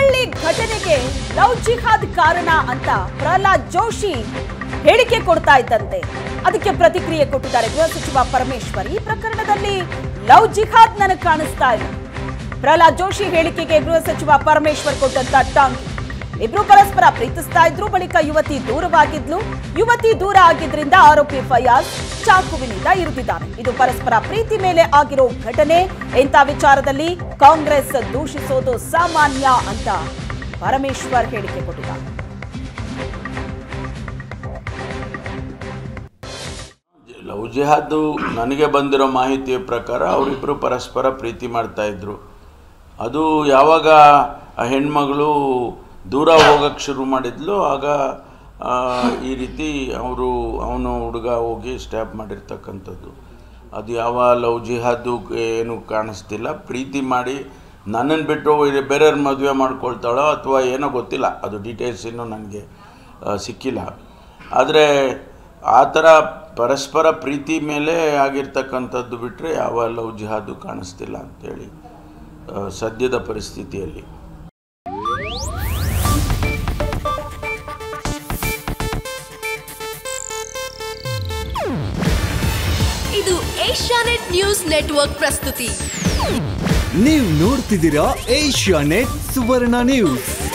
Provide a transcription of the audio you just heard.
ಹುಬ್ಬಳ್ಳಿ ಘಟನೆಗೆ ಲವ್ ಜಿಹಾದ್ ಕಾರಣ ಅಂತ ಪ್ರಹ್ಲಾದ್ ಜೋಶಿ ಹೇಳಿಕೆ ಕೊಡ್ತಾ ಇದ್ದಂತೆ ಅದಕ್ಕೆ ಪ್ರತಿಕ್ರಿಯೆ ಕೊಟ್ಟಿದ್ದಾರೆ ಗೃಹ ಸಚಿವ ಪರಮೇಶ್ವರ್ ಈ ಪ್ರಕರಣದಲ್ಲಿ ಲವ್ ಜಿಹಾದ್ ನನಗೆ ಕಾಣಿಸ್ತಾ ಇಲ್ಲ ಪ್ರಹ್ಲಾದ್ ಜೋಶಿ ಹೇಳಿಕೆಗೆ ಗೃಹ ಸಚಿವ ಪರಮೇಶ್ವರ್ ಕೊಟ್ಟಂತ ಟಾಂಗ್ ಇಬ್ರು ಪರಸ್ಪರ ಪ್ರೀತಿಸ್ತಾ ಇದ್ರು ಬಳಿಕ ಯುವತಿ ದೂರವಾಗಿದ್ಲು ಯುವತಿ ದೂರ ಆಗಿದ್ರಿಂದ ಆರೋಪಿ ಫಯಾಜ್ ಚಾಕುವಿನಿಂದ ಇರಿದಿದ್ದಾನೆ ಇದು ಪರಸ್ಪರ ಪ್ರೀತಿ ಮೇಲೆ ಆಗಿರೋ ಘಟನೆ ಇಂಥ ವಿಚಾರದಲ್ಲಿ ಕಾಂಗ್ರೆಸ್ ದೂಷಿಸೋದು ಸಾಮಾನ್ಯ ಅಂತ ಪರಮೇಶ್ವರ್ ಹೇಳಿಕೆ ಕೊಟ್ಟಿದ್ದಾರೆ ಲವ್ ಜಿಹಾದ್ ನನಗೆ ಬಂದಿರೋ ಮಾಹಿತಿಯ ಪ್ರಕಾರ ಅವರಿಬ್ಬರು ಪರಸ್ಪರ ಪ್ರೀತಿ ಮಾಡ್ತಾ ಇದ್ರು ಅದು ಯಾವಾಗ ಆ ಹೆಣ್ಮಗಳು ದೂರ ಹೋಗಕ್ಕೆ ಶುರು ಮಾಡಿದ್ಲು ಆಗ ಆ, ಈ ರೀತಿ ಅವರು ಅವನು ಹುಡುಗ ಹೋಗಿ ಸ್ಟ್ಯಾಪ್ ಮಾಡಿರ್ತಕ್ಕಂಥದ್ದು ಅದು ಯಾವ ಲವ್ ಜಿಹಾದು ಏನು ಕಾಣಿಸ್ತಿಲ್ಲ ಪ್ರೀತಿ ಮಾಡಿ ನನ್ನನ್ನು ಬಿಟ್ಟು ಬೇರೆಯವ್ರ ಮದುವೆ ಮಾಡ್ಕೊಳ್ತಾಳೋ ಅಥವಾ ಏನೋ ಗೊತ್ತಿಲ್ಲ ಅದು ಡೀಟೇಲ್ಸ್ ಇನ್ನೂ ನನಗೆ ಆ, ಸಿಕ್ಕಿಲ್ಲ ಆದರೆ ಆ ಥರ ಪರಸ್ಪರ ಪ್ರೀತಿ ಮೇಲೆ ಆಗಿರ್ತಕ್ಕಂಥದ್ದು ಬಿಟ್ಟರೆ ಯಾವ ಲವ್ ಜಿಹಾದು ಕಾಣಿಸ್ತಿಲ್ಲ ಅಂತೇಳಿ ಆ, ಸದ್ಯದ ಪರಿಸ್ಥಿತಿಯಲ್ಲಿ ಇದು ಏಷ್ಯಾನೆಟ್ ನ್ಯೂಸ್ ನೆಟ್ವರ್ಕ್ ಪ್ರಸ್ತುತಿ ನೀವು ನೋಡ್ತಿದ್ದೀರಾ ಏಷ್ಯಾ ನೆಟ್ ಸುವರ್ಣ ನ್ಯೂಸ್